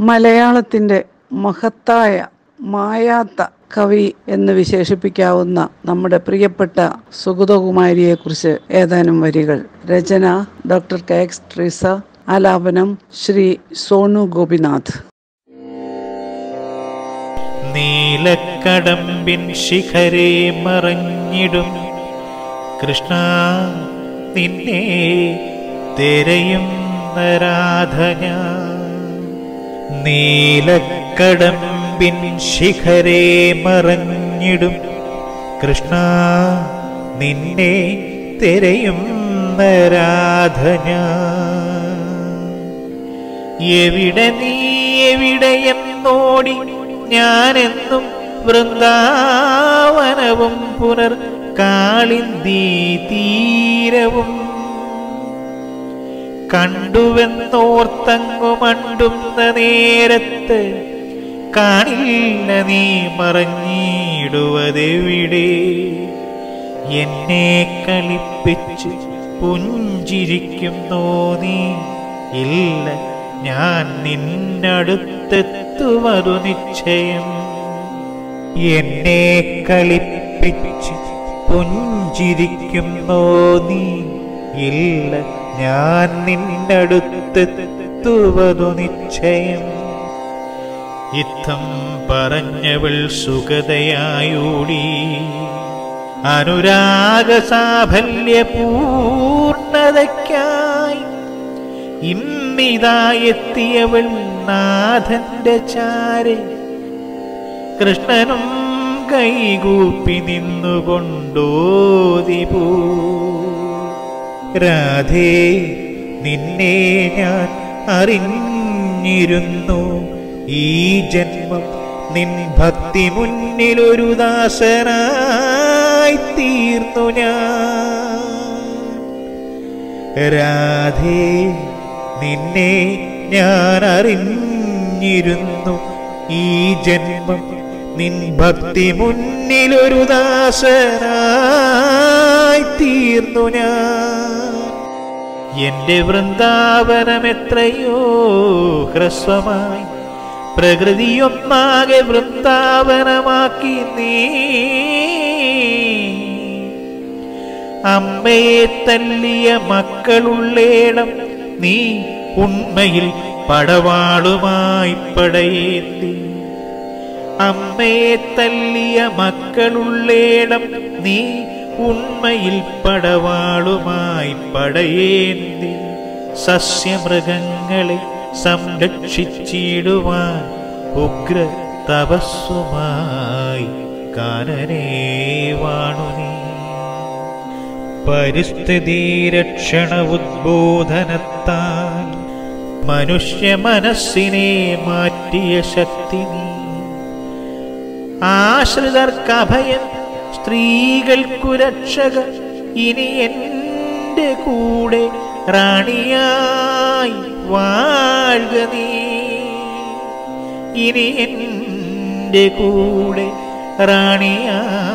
മലയാളത്തിൻ്റെ മഹത്തായ മായാത്ത കവി എന്ന് വിശേഷിപ്പിക്കാവുന്ന നമ്മുടെ പ്രിയപ്പെട്ട സുഗതകുമാരിയെക്കുറിച്ച് ഏതാനും വരികൾ രചന ഡോക്ടർ കെ എക്സ് ട്രീസ ആലാപനം ശ്രീ സോനു ഗോപിനാഥ് നീലക്കടമ്പിൻ ശിഖരെ മറഞ്ഞിടും കൃഷ്ണ നിന്നെ തിരയും രാധന നീലക്കടമ്പിൻ ശിഖരെ മറഞ്ഞിടും കൃഷ്ണ നിന്നെ തിരയും രാധന എവിടെ നീ എവിടെയെന്നോടി ഞാനെന്നും വൃന്ദാവനവും പുനർ കാളിന്തി തീരവും കണ്ടുവെന്നോർത്തങ്ങുമണ്ടുന്ന നേരത്ത് കാണില്ല നീ മറഞ്ഞിടുവതെവിടെ എന്നെ കളിപ്പിച്ച് പുഞ്ചിരിക്കുന്നോ നീ ഇല്ല ഞാൻ നിന്നടുത്തെത്തുവതു നിശ്ചയം എന്നെ കളിപ്പിച്ച് പുഞ്ചിരിക്കുന്നോ നീ ഇല്ല ഞാൻ നിന്നടുത്തെത്തുവതു നിശ്ചയം ഇത്തം പറഞ്ഞവൾ സുഗതയായൂടി അനുരാഗ സാഫല്യ പൂർണ്ണതയ്ക്കായി ഇന്നിതാ എത്തിയവൾ നാഥന്റെ ചാരെ കൃഷ്ണനും കൈകൂപ്പി നിന്നുകൊണ്ടോതിപൂ രാധേ നിന്നെ ഞാൻ അറിഞ്ഞിരുന്നു ഈ ജന്മം നിൻ ഭക്തി മുന്നിലൊരു ദാസനായി തീർന്നു ഞാൻ രാധേ നിന്നെ ഞാൻ അറിഞ്ഞിരുന്നു ഈ ജന്മം നിൻ ഭക്തി മുന്നിലൊരു ദാസനായി തീർന്നു ഞാൻ എന്റെ വൃന്ദാവനം എത്രയോ ഹ്രസ്വമായി പ്രകൃതിയൊന്നാകെ വൃന്ദാവനമാക്കി നീ അമ്മയെ തല്ലിയ മക്കളുള്ളേടം നീ ഉണ്മയിൽ പടവാളുമായി പടയേന്തി അമ്മയെ തല്ലിയ മക്കളുള്ളേടം നീ ഉണ്മയിൽ പടവാളുമായി പടയേന്തി സസ്യമൃഗങ്ങളെ സംരക്ഷിച്ചിടുവാൻ ഉഗ്ര തപസ്സുമായി കാനനേ വാണു നീ പരിസ്ഥിതി രക്ഷണ ഉദ്ബോധനത്താൽ മനുഷ്യ മനസ്സിനെ മാറ്റിയ ശക്തി നീ ആശ്രിതർക്കഭയം സ്ത്രീകൾക്കു രക്ഷക ഇനി എൻ്റെ കൂടെ റാണിയായി വാഴുക നീ ഇനി എൻ്റെ കൂടെ റാണിയായി